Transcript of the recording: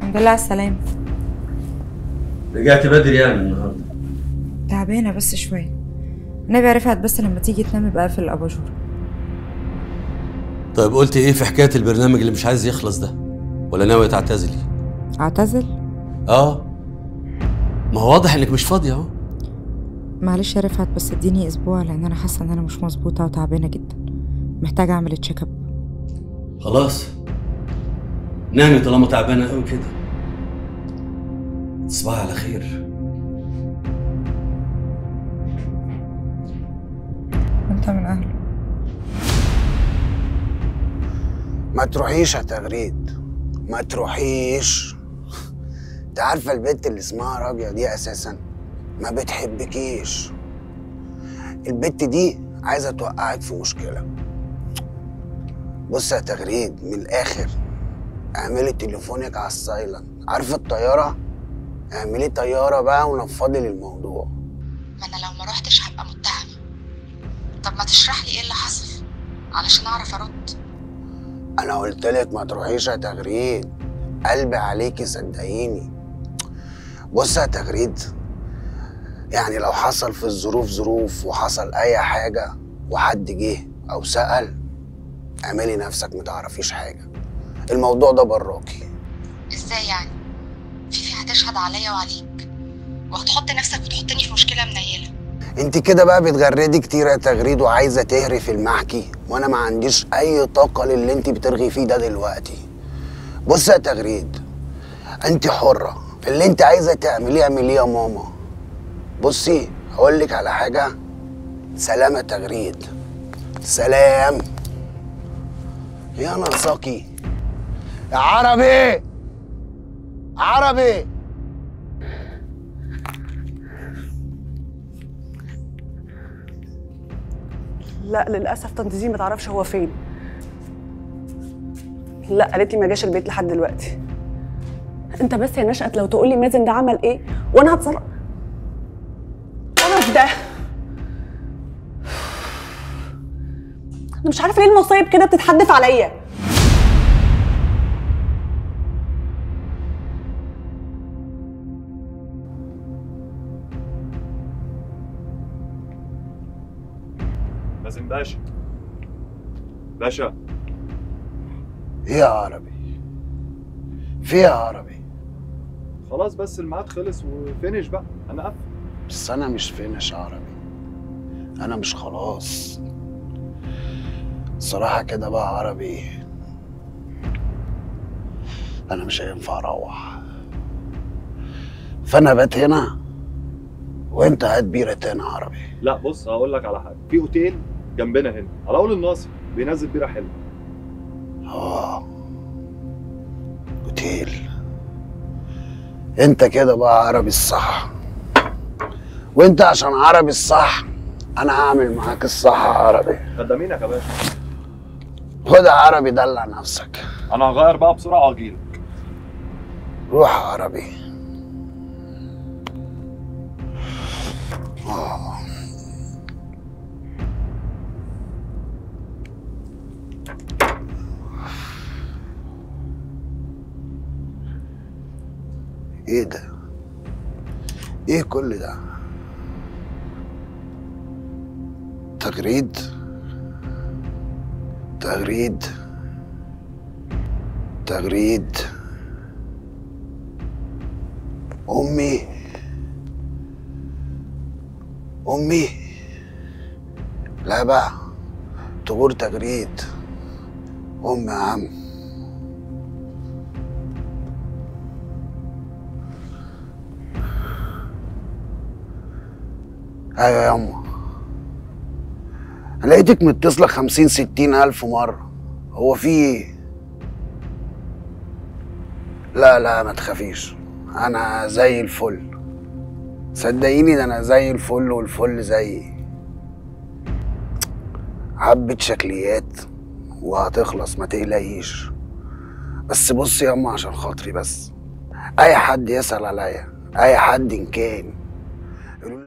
الحمد لله على السلامة رجعت بدري يعني النهارده تعبانة بس شوية النبي رفعت بس لما تيجي تنام بقفل الأباجور طيب قلت ايه في حكايه البرنامج اللي مش عايز يخلص ده ولا ناويه تعتزلي أعتزل اه ما هو واضح انك مش فاضيه اهو معلش يا رفعت بس اديني أسبوع لأن أنا حاسة إن أنا مش مظبوطة وتعبانة جدا محتاجة أعمل تشيك اب خلاص نامي طالما تعبانه قوي كده تصبحي على خير وأنت من أهله ما تروحيش يا تغريد ما تروحيش انت عارفه البنت اللي اسمها راجية دي اساسا ما بتحبكيش البنت دي عايزه توقعك في مشكله بص يا تغريد من الاخر اعملي تليفونك على السايلنت عارفه الطياره اعملي طياره بقى ونفضي للموضوع ما أنا لو ما روحتش هبقى متهم طب ما تشرح لي إيه اللي حصل علشان أعرف أرد انا قلت لك ما تروحيش يا تغريد قلبي عليكي صدقيني بص يا تغريد يعني لو حصل في الظروف ظروف وحصل اي حاجه وحد جه او سال اعملي نفسك متعرفيش حاجه الموضوع ده براكي إزاي يعني؟ فيفي هتشهد عليا وعليك وهتحط نفسك وتحطني في مشكلة منيلة انت كده بقى بتغردي كتير يا تغريد وعايزه تهري في المحكي وانا ما عنديش اي طاقه للي انت بترغي فيه ده دلوقتي بص يا تغريد انت حره اللي انت عايزه تعمليه اعمليه يا ماما بصي هقول لك على حاجه سلام يا تغريد سلام يا ناقصاكي يا عربي عربي لا للاسف طنط زي ما تعرفش هو فين لا قالت لي ما جاش البيت لحد دلوقتي انت بس يا نشأت لو تقول لي مازن ده عمل ايه وانا هتصرف انا ده انا مش عارفه ليه المصايب كده بتتحدف عليا لازم باشا باشا ايه يا عربي في إيه يا عربي خلاص بس الميعاد خلص وفينش بقى انا قفل بس انا مش فينش عربي انا مش خلاص صراحة كده بقى عربي انا مش هينفع اروح فانا بات هنا وانت هات بيرة تاني عربي لا بص هقول لك على حاجه في اوتيل جنبنا هنا على اول الناصر بينزل بيره حلوه اه اوتيل انت كده بقى عربي الصح وانت عشان عربي الصح انا هعمل معاك الصح عربي خدامينك يا باشا خد يا عربي دلع نفسك انا هغير بقى بسرعه واجيلك روح يا عربي آه. ايه ده ايه كل ده تغريد تغريد تغريد أمي أمي لا بقى تغور تجريد أم يا عم أيوة يا أمه لقيتك متصلة خمسين ستين ألف مرة هو في إيه؟ لا لا ما تخافيش انا زي الفل صدقيني ده انا زي الفل والفل زيي حبة شكليات وهتخلص ما تقلقيش بس بصي يا اما عشان خاطري بس اي حد يسأل عليا اي حد ان كان